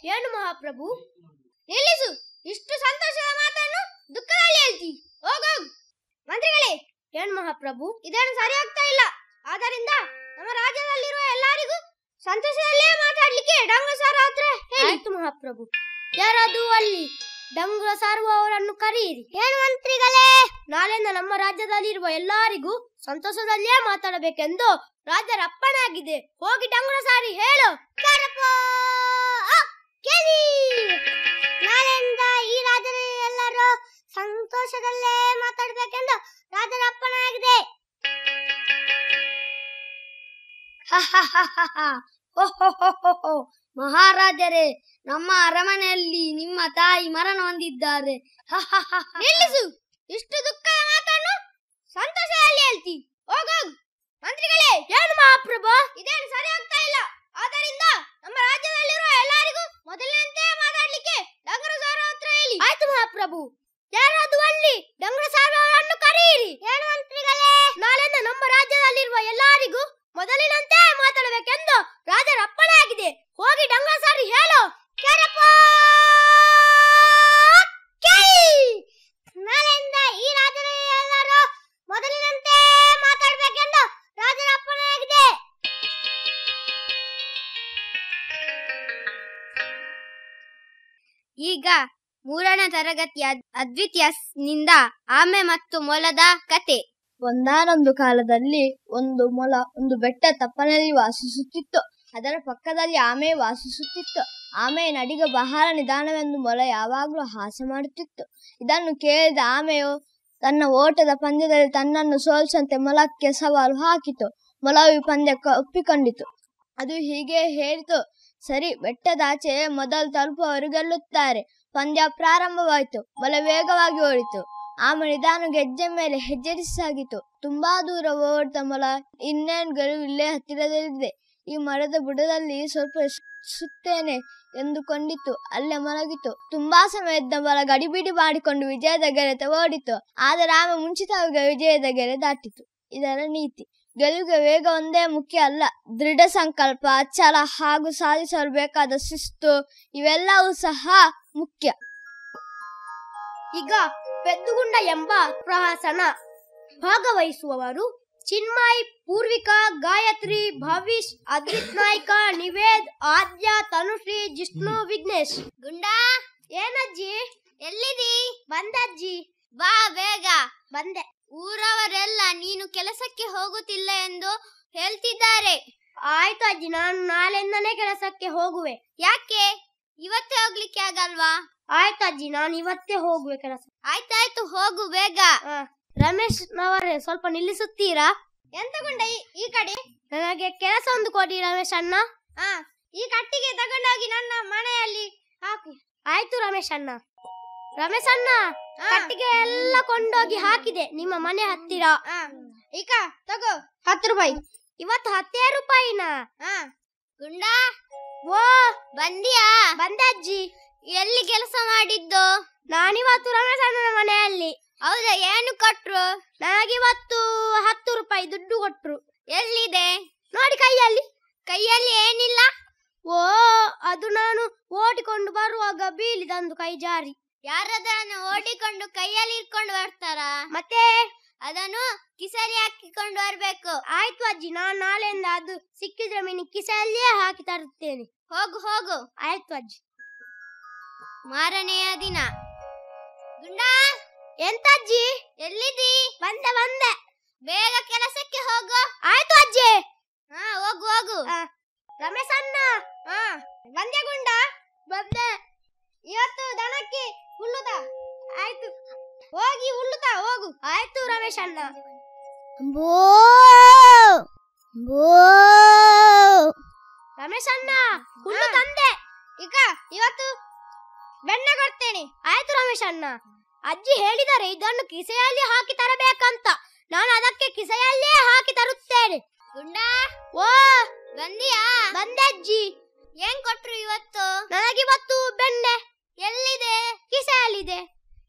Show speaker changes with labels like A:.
A: ಏನು ಮಹಾಪ್ರಭು ನಿಲ್ಲಿಸು ಇಷ್ಟು ಸಂತೋಷದ ಮಾತನ್ನು ದುಃಖದಲ್ಲಿ ಹೇಳ್ತಿ ಹೋಗೋಗ್ ಮಂತ್ರಿಗಳೇ ಏನು ಮಹಾಪ್ರಭು ಇದೇನು ಸರಿ ಆಗ್ತಾ ಇಲ್ಲ ಆದ್ದರಿಂದ ನಮ್ಮ ರಾಜ್ಯದಲ್ಲಿರುವ ಎಲ್ಲರಿಗೂ ಸಂತೋಷದಲ್ಲೇ ಮಾತಾಡ್ಲಿಕ್ಕೆ ಡಂಗ ಸಾರ ಹತ್ರ ಆಯ್ತು ಮಹಾಪ್ರಭು ಯಾರದು ಅಲ್ಲಿ ಡಂಗುರ ಸಾರುವವರನ್ನು ಕರೆಯಿರಿ ಏನು ಮಂತ್ರಿಗಳೇ ನಾಳೆಯಿಂದ ನಮ್ಮ ರಾಜ್ಯದಲ್ಲಿರುವ ಎಲ್ಲರಿಗೂ ಸಂತೋಷದಲ್ಲೇ ಮಾತಾಡಬೇಕೆಂದು ರಾಜರ ಅಪ್ಪಣೆ ಆಗಿದೆ ಹೋಗಿ ಡಂಗುರ ಸಾರಿ ಹೇಳು ನಾಳೆಯಿಂದ ಈ ರಾಜ್ಯದಲ್ಲಿ ಎಲ್ಲರೂ ಸಂತೋಷದಲ್ಲೇ ಮಾತಾಡಬೇಕೆಂದು ರಾಜರ ಅಪ್ಪಣೆ ಆಗಿದೆ ಮಹಾರಾಜರೇ ನಮ್ಮ ಅರಮನೆಯಲ್ಲಿ ನಿಮ್ಮ ತಾಯಿ ಮರಣ ಹೊಂದಿದ್ದಾರೆ ನಿಲ್ಲಿಸು ಇಷ್ಟು ದುಃಖದ ಮಾತನ್ನು ಸಂತೋಷದಲ್ಲಿ ಹೇಳ್ತಿ ಹೋಗೋಗ್ ಮಂತ್ರಿಗಳೇ ಏನು ಮಹಾಪ್ರಭು ಇದೇನು ಸರಿ ಆಗ್ತಾ ಇಲ್ಲ ಆದ್ದರಿಂದ ನಮ್ಮ ರಾಜ್ಯದಲ್ಲಿರುವ ಎಲ್ಲರಿಗೂ ಮೊದಲಿನಂತೆ ಮಾತಾಡ್ಲಿಕ್ಕೆ ಡಂಗರ ಸಾರ ಹತ್ರ ಹೇಳಿ ಆಯ್ತು ಮಹಾಪ್ರಭು ಯಾರಾದು ಅಲ್ಲಿ ಡಂಗರ ಸಾರವನ್ನು ಕರೆಯಿರಿ ಏನು ಮಂತ್ರಿಗಳೇ ನಾಳೆಯಿಂದ ನಮ್ಮ ರಾಜ್ಯದಲ್ಲಿರುವ ಎಲ್ಲರಿಗೂ ಮೊದಲಿನಂತೆ ಮಾತಾಡಬೇಕೆಂದು ರಾಜರ ಅಪ್ಪಣೆ ಆಗಿದೆ ಹೋಗಿ ಡಂಗರ ಸಾರಿ ಹೇಳು ನಾಳೆಯಿಂದ ಈ ರಾಜ್ಯದಲ್ಲಿ ಎಲ್ಲರೂ ಮೊದಲಿನಂತೆ ಮಾತಾಡಬೇಕೆಂದು ರಾಜರ ಅಪ್ಪಣೆ ಆಗಿದೆ ಈಗ ಮೂರನೇ ತರಗತಿಯ ಅದ್ವಿತೀಯನಿಂದ ಆಮೆ ಮತ್ತು ಮೊಲದ ಕತೆ
B: ಒಂದಾನೊಂದು ಕಾಲದಲ್ಲಿ ಒಂದು ಮೊಲ ಒಂದು ಬೆಟ್ಟ ತಪ್ಪನಲ್ಲಿ ವಾಸಿಸುತ್ತಿತ್ತು ಅದರ ಪಕ್ಕದಲ್ಲಿ ಆಮೆ ವಾಸಿಸುತ್ತಿತ್ತು ಆಮೆಯ ನಡಿಗೆ ಬಹಳ ನಿಧಾನವೆಂದು ಮೊಲ ಯಾವಾಗಲೂ ಹಾಸ್ಯ ಮಾಡುತ್ತಿತ್ತು ಇದನ್ನು ಕೇಳಿದ ಆಮೆಯು ತನ್ನ ಓಟದ ಪಂದ್ಯದಲ್ಲಿ ತನ್ನನ್ನು ಸೋಲಿಸಂತೆ ಮೊಲಕ್ಕೆ ಸವಾಲು ಹಾಕಿತು ಮೊಲವು ಈ ಪಂದ್ಯಕ್ಕೆ ಒಪ್ಪಿಕೊಂಡಿತು ಅದು ಹೀಗೆ ಹೇಳಿತು ಸರಿ ಬೆಟ್ಟದಾಚೆ ಮೊದಲು ತಲುಪುವವರು ಗೆಲ್ಲುತ್ತಾರೆ ಪಂದ್ಯ ಪ್ರಾರಂಭವಾಯಿತು ಮೊಲ ವೇಗವಾಗಿ ಓಡಿತು ಆಮೆ ನಿಧಾನ ಗೆಜ್ಜೆ ಮೇಲೆ ಹೆಜ್ಜೆರಿಸಿ ಸಾಗಿತು ತುಂಬಾ ದೂರ ಓಡಿದ ಮೊಲ ಇನ್ನೇನು ಗೆಲುವು ಇಲ್ಲೇ ಹತ್ತಿರದಲ್ಲಿದೆ ಈ ಮರದ ಬುಡದಲ್ಲಿ ಸ್ವಲ್ಪ ಸು- ಸುತ್ತೇನೆ ಎಂದುಕೊಂಡಿತು ಅಲ್ಲೇ ಮಲಗಿತು ತುಂಬಾ ಸಮಯದ ಮೊಲ ಗಡಿಬಿಡಿ ಮಾಡಿಕೊಂಡು ವಿಜಯದ ಗೆರೆ ಓಡಿತು ಆದರೆ ಆಮೆ ಮುಂಚಿತವಾಗಿ ವಿಜಯದ ಗೆರೆ ದಾಟಿತು ಇದರ ನೀತಿ ಗೆಲುವಿಗೆ ವೇಗ ಒಂದೇ ಮುಖ್ಯ ಅಲ್ಲ ದೃಢ ಸಂಕಲ್ಪ ಛಲ ಹಾಗೂ ಸಾಧಿಸಲು ಬೇಕಾದ ಶಿಸ್ತು ಇವೆಲ್ಲವೂ ಸಹ ಮುಖ್ಯ
A: ಈಗ ಪೆದ್ದುಗುಂಡ ಎಂಬ ಪ್ರಹಸನ ಭಾಗವಹಿಸುವವರು ಚಿನ್ಮಯ್ ಪೂರ್ವಿಕಾ ಗಾಯತ್ರಿ ಭವಿಷ್ ಅದ್ವಿತ್ ನಾಯ್ಕ ನಿವೇದ್ ಆದ್ಯ ತನುಶ್ರೀ ಜಿಷ್ಣು ವಿಘ್ನೇಶ್ ಗುಂಡಾ ಏನಜ್ಜಿ ಎಲ್ಲಿದಿ ಬಂದಜ್ಜಿ ಬಾ ಬೇಗ ಬಂದೆ ಊರವರೆಲ್ಲ ನೀನು ಕೆಲಸಕ್ಕೆ ಹೋಗುತ್ತಿಲ್ಲ ಎಂದು ಹೇಳ್ತಿದ್ದಾರೆ ಆಯ್ತು ಅಜ್ಜಿ ನಾನು ನಾಳೆಯಿಂದನೇ ಕೆಲಸಕ್ಕೆ ಹೋಗುವೆ ಯಾಕೆ ಇವತ್ತೇ ಹೋಗ್ಲಿಕ್ಕೆ ಆಗಲ್ವಾ ಆಯ್ತು ಅಜ್ಜಿ ನಾನು ಇವತ್ತೇ ಹೋಗುವೆ ಕೆಲಸ ಆಯ್ತಾಯ್ತು ಹೋಗು ಬೇಗ ರಮೇಶ್ ನವರೇ ಸ್ವಲ್ಪ ನಿಲ್ಲಿಸುತ್ತೀರಾ ಎಂತ ಗುಂಡ ಈ- ಈ ಕಡೆ ನನಗೆ ಕೆಲಸ ಒಂದು ಕೊಡಿ ರಮೇಶ್ ಅಣ್ಣ ಈ ಕಟ್ಟಿಗೆ ತಗೊಂಡೋಗಿ ನನ್ನ ಮನೆಯಲ್ಲಿ ಹಾಕಿ ಆಯ್ತು ರಮೇಶ್ ಅಣ್ಣ ರಮೇಶ್ ಅಣ್ಣ ಕಟ್ಟಿಗೆ ಎಲ್ಲ ಕೊಂಡೋಗಿ ಹಾಕಿದೆ ನಿಮ್ಮ ಮನೆ ಹತ್ತಿರ ಈಗ ತಗೋ ಹತ್ತು ರೂಪಾಯಿ ಇವತ್ತು ಹತ್ತೇ ರೂಪಾಯಿನಾ ಗುಂಡ ಓ ಬಂದಿಯಾ ಬಂದೆ ಅಜ್ಜಿ ಎಲ್ಲಿ ಕೆಲಸ ಮಾಡಿದ್ದು ನಾನಿವತ್ತು ರಮೇಶ್ ಅಣ್ಣನ ಮನೆಯಲ್ಲಿ ಹೌದಾ ಏನು ಕೊಟ್ರು ನನಗಿವತ್ತು ಹತ್ತು ರೂಪಾಯಿ ದುಡ್ಡು ಕೊಟ್ರು ಎಲ್ಲಿದೆ ನೋಡಿ ಕೈಯಲ್ಲಿ ಕೈಯಲ್ಲಿ ಏನಿಲ್ಲ ಓ ಅದು ನಾನು ಓಡಿಕೊಂಡು ಬರುವಾಗ ಬೀಳಿದಂದು ಕೈ ಜಾರಿ ಯಾರದನ್ನು ಓಡಿಕೊಂಡು ಕೈಯಲ್ಲಿ ಇಟ್ಕೊಂಡು ಬರ್ತಾರ ಮತ್ತೆ ಅದನ್ನು ಕಿಸಲಿ ಹಾಕಿಕೊಂಡು ಬರ್ಬೇಕು ಆಯ್ತು ಅಜ್ಜಿ ನಾನು ನಾಳೆಯಿಂದ ಅದು ಸಿಕ್ಕಿದ್ರೆ ಮೀನು ಕಿಸಲಿಯೇ ಹಾಕಿ ತರುತ್ತೇನೆ ಹೋಗು ಹೋಗು ಆಯ್ತು ಅಜ್ಜಿ ಮಾರನೆಯ ದಿನ ಗುಂಡಾ ಎಂತ ಅಜ್ಜಿ ಎಲ್ಲಿದಿ ಬಂದೆ ಬಂದೆ ಬೇಗ ಕೆಲಸಕ್ಕೆ ಹೋಗು ಆಯ್ತು ಅಜ್ಜಿ ಹಾ ಹೋಗು ಹೋಗು ರಮೇಶ್ ಅಣ್ಣ ಹಾ ಬಂದೆ ಗುಂಡ ಬಂದೆ ಇವತ್ತು ದನಕ್ಕೆ ಹುಲ್ಲುದ ಆಯ್ತು ಹೋಗಿ ಹುಲ್ಲುದ ಹೋಗು ಆಯ್ತು ರಮೇಶ್ ಅಣ್ಣ
B: ಬೋ ಬೋ
A: ರಮೇಶ್ ಅಣ್ಣ ಹುಲ್ಲು ತಂದೆ ಈಗ ಇವತ್ತು ಬೆಣ್ಣೆ ಕೊಡ್ತೇನೆ ಆಯ್ತು ರಮೇಶ್ ಅಣ್ಣ ಅಜ್ಜಿ ಹೇಳಿದರೆ ಇದನ್ನು ಕಿಸೆಯಲ್ಲಿ ಹಾಕಿ ತರಬೇಕಂತ ನಾನು ಅದಕ್ಕೆ ಕಿಸೆಯಲ್ಲೇ ಹಾಕಿ ತರುತ್ತೇನೆ ಗುಂಡಾ ಓ ಬಂದಿಯಾ ಬಂದೆ ಅಜ್ಜಿ ಏನ್ ಕೊಟ್ರು ಇವತ್ತು ನನಗಿವತ್ತು ಬೆಣ್ಣೆ ಎಲ್ಲಿದೆ ಕಿಸೆಯಲ್ಲಿದೆ